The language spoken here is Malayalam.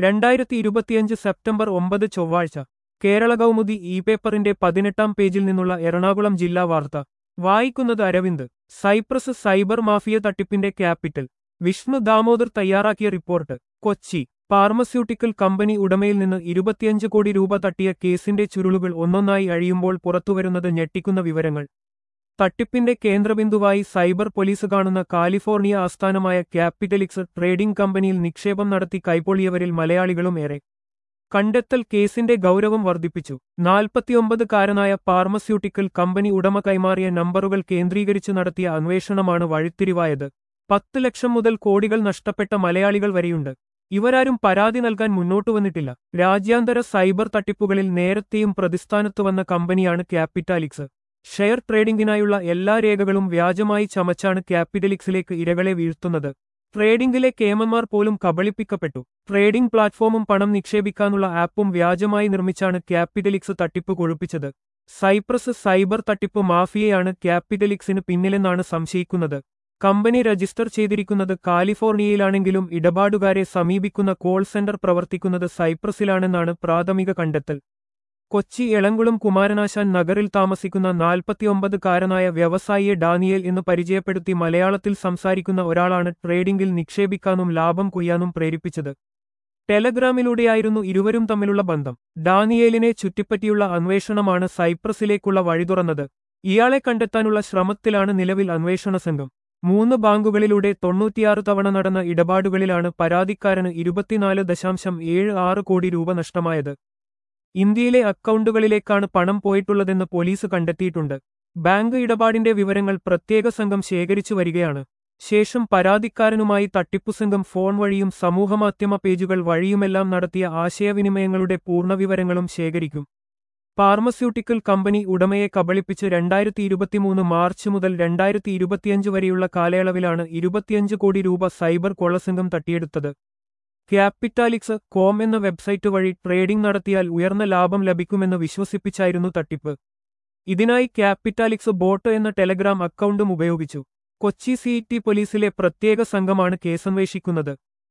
രണ്ടായിരത്തി ഇരുപത്തിയഞ്ച് സെപ്റ്റംബർ ഒമ്പത് ചൊവ്വാഴ്ച കേരള കൗമുദി ഇ പേപ്പറിന്റെ പതിനെട്ടാം പേജിൽ നിന്നുള്ള എറണാകുളം ജില്ലാ വാർത്ത വായിക്കുന്നത് അരവിന്ദ് സൈപ്രസ് സൈബർ മാഫിയ തട്ടിപ്പിന്റെ ക്യാപിറ്റൽ വിഷ്ണു ദാമോദർ തയ്യാറാക്കിയ റിപ്പോർട്ട് കൊച്ചി ഫാർമസ്യൂട്ടിക്കൽ കമ്പനി ഉടമയിൽ നിന്ന് ഇരുപത്തിയഞ്ച് കോടി രൂപ തട്ടിയ കേസിന്റെ ചുരുളുകൾ ഒന്നൊന്നായി അഴിയുമ്പോൾ പുറത്തുവരുന്നത് ഞെട്ടിക്കുന്ന വിവരങ്ങൾ തട്ടിപ്പിന്റെ കേന്ദ്രബിന്ദുവായി സൈബർ പോലീസ് കാണുന്ന കാലിഫോർണിയ ആസ്ഥാനമായ ക്യാപിറ്റലിക്സ് ട്രേഡിംഗ് കമ്പനിയിൽ നിക്ഷേപം നടത്തി കൈപ്പൊളിയവരിൽ മലയാളികളും ഏറെ കണ്ടെത്തൽ കേസിന്റെ ഗൗരവം വർദ്ധിപ്പിച്ചു നാൽപ്പത്തിയൊമ്പതുകാരനായ ഫാർമസ്യൂട്ടിക്കൽ കമ്പനി ഉടമ കൈമാറിയ നമ്പറുകൾ കേന്ദ്രീകരിച്ച് നടത്തിയ അന്വേഷണമാണ് വഴിത്തിരിവായത് പത്ത് ലക്ഷം മുതൽ കോടികൾ നഷ്ടപ്പെട്ട മലയാളികൾ വരെയുണ്ട് ഇവരാരും പരാതി നൽകാൻ മുന്നോട്ടു വന്നിട്ടില്ല രാജ്യാന്തര സൈബർ തട്ടിപ്പുകളിൽ നേരത്തെയും പ്രതിസ്ഥാനത്ത് വന്ന കമ്പനിയാണ് ക്യാപിറ്റാലിക്സ് ഷെയർ ട്രേഡിംഗിനായുള്ള എല്ലാ രേഖകളും വ്യാജമായി ചമച്ചാണ് ക്യാപിറ്റലിക്സിലേക്ക് ഇരകളെ വീഴ്ത്തുന്നത് ട്രേഡിംഗിലെ കേമന്മാർ പോലും കബളിപ്പിക്കപ്പെട്ടു ട്രേഡിംഗ് പ്ലാറ്റ്ഫോമും പണം നിക്ഷേപിക്കാനുള്ള ആപ്പും വ്യാജമായി നിർമ്മിച്ചാണ് ക്യാപിറ്റലിക്സ് തട്ടിപ്പ് കൊഴുപ്പിച്ചത് സൈപ്രസ് സൈബർ തട്ടിപ്പ് മാഫിയയാണ് ക്യാപിറ്റലിക്സിന് പിന്നിലെന്നാണ് സംശയിക്കുന്നത് കമ്പനി രജിസ്റ്റർ ചെയ്തിരിക്കുന്നത് കാലിഫോർണിയയിലാണെങ്കിലും ഇടപാടുകാരെ സമീപിക്കുന്ന കോൾ സെന്റർ പ്രവർത്തിക്കുന്നത് സൈപ്രസിലാണെന്നാണ് പ്രാഥമിക കണ്ടെത്തൽ കൊച്ചി എളങ്കുളം കുമാരനാശാൻ നഗറിൽ താമസിക്കുന്ന നാൽപ്പത്തിയൊമ്പതുകാരനായ വ്യവസായിയെ ഡാനിയേൽ എന്ന് പരിചയപ്പെടുത്തി മലയാളത്തിൽ സംസാരിക്കുന്ന ഒരാളാണ് ട്രേഡിംഗിൽ നിക്ഷേപിക്കാനും ലാഭം കൊയ്യാനും പ്രേരിപ്പിച്ചത് ടെലഗ്രാമിലൂടെയായിരുന്നു ഇരുവരും തമ്മിലുള്ള ബന്ധം ഡാനിയേലിനെ ചുറ്റിപ്പറ്റിയുള്ള അന്വേഷണമാണ് സൈപ്രസിലേക്കുള്ള വഴി തുറന്നത് ഇയാളെ കണ്ടെത്താനുള്ള ശ്രമത്തിലാണ് നിലവിൽ അന്വേഷണ സംഘം മൂന്ന് ബാങ്കുകളിലൂടെ തൊണ്ണൂറ്റിയാറ് തവണ നടന്ന ഇടപാടുകളിലാണ് പരാതിക്കാരന് ഇരുപത്തിനാല് ദശാംശം ഏഴ് ആറ് കോടി രൂപ നഷ്ടമായത് ഇന്ത്യയിലെ അക്കൗണ്ടുകളിലേക്കാണ് പണം പോയിട്ടുള്ളതെന്ന് പോലീസ് കണ്ടെത്തിയിട്ടുണ്ട് ബാങ്ക് ഇടപാടിന്റെ വിവരങ്ങൾ പ്രത്യേക സംഘം ശേഖരിച്ചു വരികയാണ് ശേഷം പരാതിക്കാരനുമായി തട്ടിപ്പു സംഘം ഫോൺ വഴിയും സമൂഹമാധ്യമ പേജുകൾ വഴിയുമെല്ലാം നടത്തിയ ആശയവിനിമയങ്ങളുടെ പൂർണ്ണവിവരങ്ങളും ശേഖരിക്കും ഫാർമസ്യൂട്ടിക്കൽ കമ്പനി ഉടമയെ കബളിപ്പിച്ച് രണ്ടായിരത്തി ഇരുപത്തിമൂന്ന് മാർച്ച് മുതൽ രണ്ടായിരത്തി ഇരുപത്തിയഞ്ച് വരെയുള്ള കാലയളവിലാണ് ഇരുപത്തിയഞ്ച് കോടി രൂപ സൈബർ കൊള്ളസംഘം തട്ടിയെടുത്തത് ക്യാപിറ്റാലിക്സ് കോം എന്ന വെബ്സൈറ്റ് വഴി ട്രേഡിംഗ് നടത്തിയാൽ ഉയർന്ന ലാഭം ലഭിക്കുമെന്ന് വിശ്വസിപ്പിച്ചായിരുന്നു തട്ടിപ്പ് ഇതിനായി ക്യാപിറ്റാലിക്സ് ബോട്ട് എന്ന ടെലഗ്രാം അക്കൗണ്ടും ഉപയോഗിച്ചു കൊച്ചി സിറ്റി പോലീസിലെ പ്രത്യേക സംഘമാണ് കേസന്വേഷിക്കുന്നത്